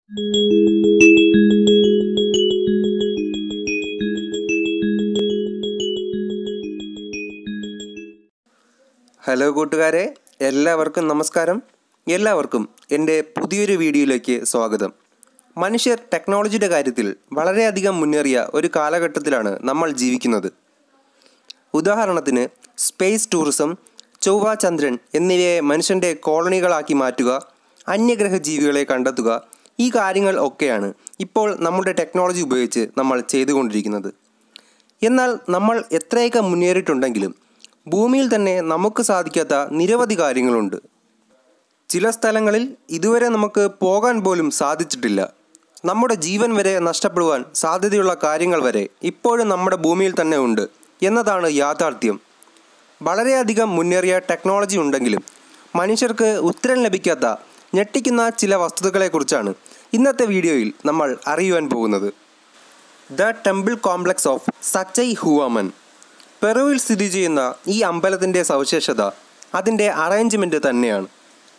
hello കൂട്ടുകാരെ എല്ലാവർക്കും നമസ്കാരം എല്ലാവർക്കും എൻ്റെ പുതിയൊരു വീഡിയോയിലേക്ക് സ്വാഗതം മനുഷ്യർ ടെക്നോളജിയുടെ കാര്യത്തിൽ വളരെയധികം മുന്നേറിയ ഒരു കാലഘട്ടത്തിലാണ് നമ്മൾ ജീവിക്കുന്നത് ഉദാഹരണത്തിന് സ്പേസ് ടൂറിസം ചൊവ്വ ചന്ദ്രൻ എന്നിവയെ മനുഷ്യൻ്റെ കോളനികളാക്കി മാറ്റുക അന്യഗ്രഹ ജീവികളെ കണ്ടെത്തുക ഈ കാര്യങ്ങൾ ഒക്കെയാണ് ഇപ്പോൾ നമ്മുടെ ടെക്നോളജി ഉപയോഗിച്ച് നമ്മൾ ചെയ്തുകൊണ്ടിരിക്കുന്നത് എന്നാൽ നമ്മൾ എത്രയൊക്കെ മുന്നേറിയിട്ടുണ്ടെങ്കിലും ഭൂമിയിൽ തന്നെ നമുക്ക് സാധിക്കാത്ത നിരവധി കാര്യങ്ങളുണ്ട് ചില സ്ഥലങ്ങളിൽ ഇതുവരെ നമുക്ക് പോകാൻ പോലും സാധിച്ചിട്ടില്ല നമ്മുടെ ജീവൻ വരെ നഷ്ടപ്പെടുവാൻ സാധ്യതയുള്ള കാര്യങ്ങൾ വരെ ഇപ്പോഴും നമ്മുടെ ഭൂമിയിൽ തന്നെ ഉണ്ട് എന്നതാണ് യാഥാർത്ഥ്യം വളരെയധികം മുന്നേറിയ ടെക്നോളജി ഉണ്ടെങ്കിലും മനുഷ്യർക്ക് ഉത്തരം ലഭിക്കാത്ത ഞെട്ടിക്കുന്ന ചില വസ്തുതകളെക്കുറിച്ചാണ് ഇന്നത്തെ വീഡിയോയിൽ നമ്മൾ അറിയുവാൻ പോകുന്നത് the temple complex of Sacsayhuaman പെറുവിൽ സ്ഥിതി ചെയ്യുന്ന ഈ അമ്പലത്തിൻ്റെ സവിശേഷത അതിൻ്റെ അറേഞ്ച്മെൻറ്റ് തന്നെയാണ്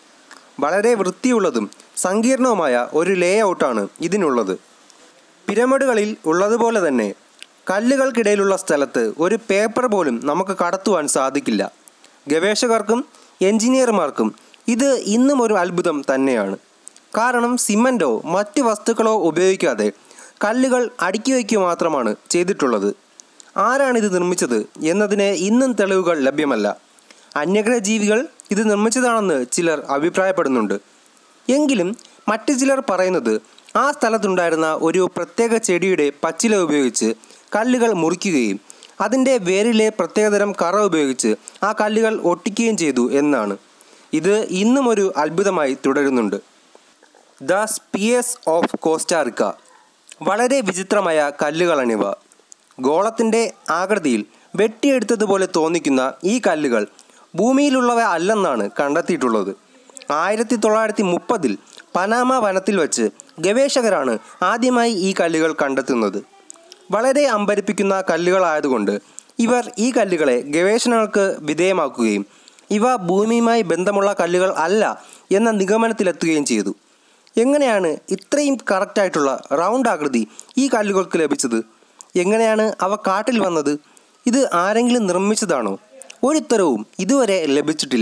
വളരെ വൃത്തിയുള്ളതും സങ്കീർണവുമായ ഒരു ലേ ഔട്ടാണ് ഇതിനുള്ളത് പിരമിഡുകളിൽ ഉള്ളതുപോലെ തന്നെ കല്ലുകൾക്കിടയിലുള്ള സ്ഥലത്ത് ഒരു പേപ്പർ പോലും നമുക്ക് കടത്തുവാൻ സാധിക്കില്ല ഗവേഷകർക്കും എഞ്ചിനീയർമാർക്കും ഇത് ഇന്നും ഒരു അത്ഭുതം തന്നെയാണ് കാരണം സിമൻറ്റോ മറ്റ് വസ്തുക്കളോ ഉപയോഗിക്കാതെ കല്ലുകൾ അടുക്കി വയ്ക്കുക മാത്രമാണ് ചെയ്തിട്ടുള്ളത് ആരാണിത് നിർമ്മിച്ചത് എന്നതിന് ഇന്നും തെളിവുകൾ ലഭ്യമല്ല അന്യഗ്രഹ ജീവികൾ ഇത് നിർമ്മിച്ചതാണെന്ന് ചിലർ അഭിപ്രായപ്പെടുന്നുണ്ട് എങ്കിലും മറ്റു ചിലർ പറയുന്നത് ആ സ്ഥലത്തുണ്ടായിരുന്ന ഒരു പ്രത്യേക ചെടിയുടെ പച്ചില ഉപയോഗിച്ച് കല്ലുകൾ മുറിക്കുകയും അതിൻ്റെ വേരിലെ പ്രത്യേകതരം കറ ഉപയോഗിച്ച് ആ കല്ലുകൾ ഒട്ടിക്കുകയും ചെയ്തു എന്നാണ് ഇത് ഇന്നും ഒരു അത്ഭുതമായി തുടരുന്നുണ്ട് ദ സ്പിയേഴ്സ് ഓഫ് കോസ്റ്റാറിക്ക വളരെ വിചിത്രമായ കല്ലുകളാണിവ ഗോളത്തിൻ്റെ ആകൃതിയിൽ വെട്ടിയെടുത്തതുപോലെ തോന്നിക്കുന്ന ഈ കല്ലുകൾ ഭൂമിയിലുള്ളവ അല്ലെന്നാണ് കണ്ടെത്തിയിട്ടുള്ളത് ആയിരത്തി തൊള്ളായിരത്തി മുപ്പതിൽ പനാമ വനത്തിൽ വച്ച് ഗവേഷകരാണ് ആദ്യമായി ഈ കല്ലുകൾ കണ്ടെത്തുന്നത് വളരെ അമ്പരിപ്പിക്കുന്ന കല്ലുകളായതുകൊണ്ട് ഇവർ ഈ കല്ലുകളെ ഗവേഷണങ്ങൾക്ക് വിധേയമാക്കുകയും ഇവ ഭൂമിയുമായി ബന്ധമുള്ള കല്ലുകൾ അല്ല എന്ന നിഗമനത്തിലെത്തുകയും ചെയ്തു എങ്ങനെയാണ് ഇത്രയും കറക്റ്റായിട്ടുള്ള റൗണ്ട് ആകൃതി ഈ കല്ലുകൾക്ക് ലഭിച്ചത് എങ്ങനെയാണ് അവ കാട്ടിൽ വന്നത് ഇത് ആരെങ്കിലും നിർമ്മിച്ചതാണോ ഒരുത്തരവും ഇതുവരെ ലഭിച്ചിട്ടില്ല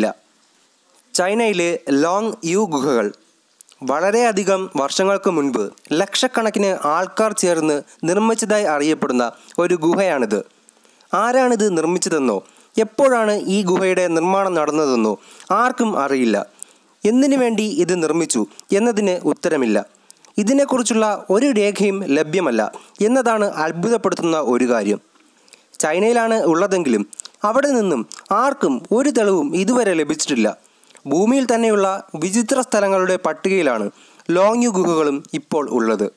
ചൈനയിലെ ലോങ് യു ഗുഹകൾ വളരെയധികം വർഷങ്ങൾക്ക് മുൻപ് ലക്ഷക്കണക്കിന് ആൾക്കാർ ചേർന്ന് നിർമ്മിച്ചതായി അറിയപ്പെടുന്ന ഒരു ഗുഹയാണിത് ആരാണിത് നിർമ്മിച്ചതെന്നോ എപ്പോഴാണ് ഈ ഗുഹയുടെ നിർമ്മാണം നടന്നതെന്നോ ആർക്കും അറിയില്ല എന്തിനു വേണ്ടി ഇത് നിർമ്മിച്ചു എന്നതിന് ഉത്തരമില്ല ഇതിനെക്കുറിച്ചുള്ള ഒരു രേഖയും ലഭ്യമല്ല എന്നതാണ് അത്ഭുതപ്പെടുത്തുന്ന ഒരു കാര്യം ചൈനയിലാണ് ഉള്ളതെങ്കിലും അവിടെ നിന്നും ആർക്കും ഒരു തെളിവും ഇതുവരെ ലഭിച്ചിട്ടില്ല ഭൂമിയിൽ തന്നെയുള്ള വിചിത്ര സ്ഥലങ്ങളുടെ പട്ടികയിലാണ് ലോങ് ഗുഹകളും ഇപ്പോൾ ഉള്ളത്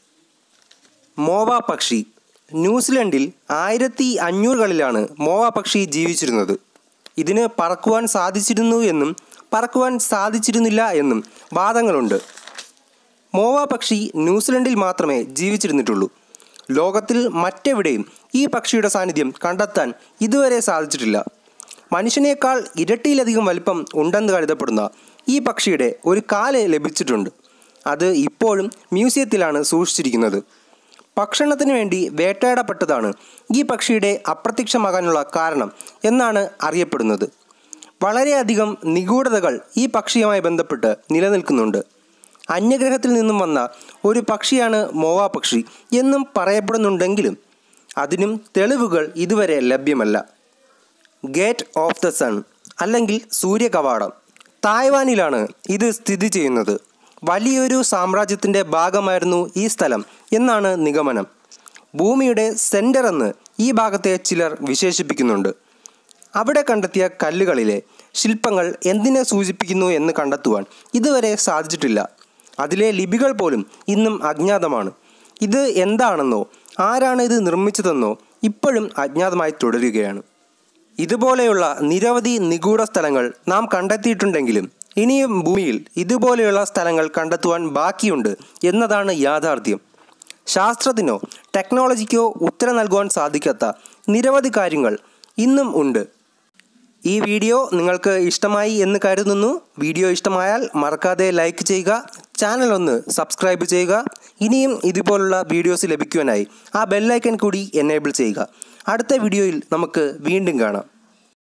മോവ പക്ഷി ന്യൂസിലൻഡിൽ ആയിരത്തി അഞ്ഞൂറുകളിലാണ് മോവ പക്ഷി ജീവിച്ചിരുന്നത് ഇതിന് പറക്കുവാൻ സാധിച്ചിരുന്നു എന്നും പറക്കുവാൻ സാധിച്ചിരുന്നില്ല എന്നും വാദങ്ങളുണ്ട് മോവ പക്ഷി ന്യൂസിലൻഡിൽ മാത്രമേ ജീവിച്ചിരുന്നിട്ടുള്ളൂ ലോകത്തിൽ മറ്റെവിടെയും ഈ പക്ഷിയുടെ സാന്നിധ്യം കണ്ടെത്താൻ ഇതുവരെ സാധിച്ചിട്ടില്ല മനുഷ്യനേക്കാൾ ഇരട്ടിയിലധികം വലിപ്പം ഉണ്ടെന്ന് കരുതപ്പെടുന്ന ഈ പക്ഷിയുടെ ഒരു കാല് ലഭിച്ചിട്ടുണ്ട് അത് ഇപ്പോഴും മ്യൂസിയത്തിലാണ് സൂക്ഷിച്ചിരിക്കുന്നത് ഭക്ഷണത്തിന് വേണ്ടി വേട്ടയാടപ്പെട്ടതാണ് ഈ പക്ഷിയുടെ അപ്രത്യക്ഷമാകാനുള്ള കാരണം എന്നാണ് അറിയപ്പെടുന്നത് വളരെയധികം നിഗൂഢതകൾ ഈ പക്ഷിയുമായി ബന്ധപ്പെട്ട് നിലനിൽക്കുന്നുണ്ട് അന്യഗ്രഹത്തിൽ നിന്നും വന്ന ഒരു പക്ഷിയാണ് മോവ പക്ഷി എന്നും പറയപ്പെടുന്നുണ്ടെങ്കിലും അതിനും തെളിവുകൾ ഇതുവരെ ലഭ്യമല്ല ഗേറ്റ് ഓഫ് ദ സൺ അല്ലെങ്കിൽ സൂര്യകവാടം തായ്വാനിലാണ് ഇത് സ്ഥിതി ചെയ്യുന്നത് വലിയൊരു സാമ്രാജ്യത്തിൻ്റെ ഭാഗമായിരുന്നു ഈ സ്ഥലം എന്നാണ് നിഗമനം ഭൂമിയുടെ സെൻറ്റർ എന്ന് ഈ ഭാഗത്തെ ചിലർ വിശേഷിപ്പിക്കുന്നുണ്ട് അവിടെ കണ്ടെത്തിയ കല്ലുകളിലെ ശില്പങ്ങൾ എന്തിനെ സൂചിപ്പിക്കുന്നു എന്ന് കണ്ടെത്തുവാൻ ഇതുവരെ സാധിച്ചിട്ടില്ല അതിലെ ലിപികൾ പോലും ഇന്നും അജ്ഞാതമാണ് ഇത് എന്താണെന്നോ ആരാണ് ഇത് നിർമ്മിച്ചതെന്നോ ഇപ്പോഴും അജ്ഞാതമായി തുടരുകയാണ് ഇതുപോലെയുള്ള നിരവധി നിഗൂഢ സ്ഥലങ്ങൾ നാം കണ്ടെത്തിയിട്ടുണ്ടെങ്കിലും ഇനിയും ഭൂമിയിൽ ഇതുപോലെയുള്ള സ്ഥലങ്ങൾ കണ്ടെത്തുവാൻ ബാക്കിയുണ്ട് എന്നതാണ് യാഥാർത്ഥ്യം ശാസ്ത്രത്തിനോ ടെക്നോളജിക്കോ ഉത്തരം നൽകുവാൻ സാധിക്കാത്ത നിരവധി കാര്യങ്ങൾ ഇന്നും ഉണ്ട് ഈ വീഡിയോ നിങ്ങൾക്ക് ഇഷ്ടമായി എന്ന് കരുതുന്നു വീഡിയോ ഇഷ്ടമായാൽ മറക്കാതെ ലൈക്ക് ചെയ്യുക ചാനൽ ഒന്ന് സബ്സ്ക്രൈബ് ചെയ്യുക ഇനിയും ഇതുപോലുള്ള വീഡിയോസ് ലഭിക്കുവാനായി ആ ബെല്ലൈക്കൺ കൂടി എനേബിൾ ചെയ്യുക അടുത്ത വീഡിയോയിൽ നമുക്ക് വീണ്ടും കാണാം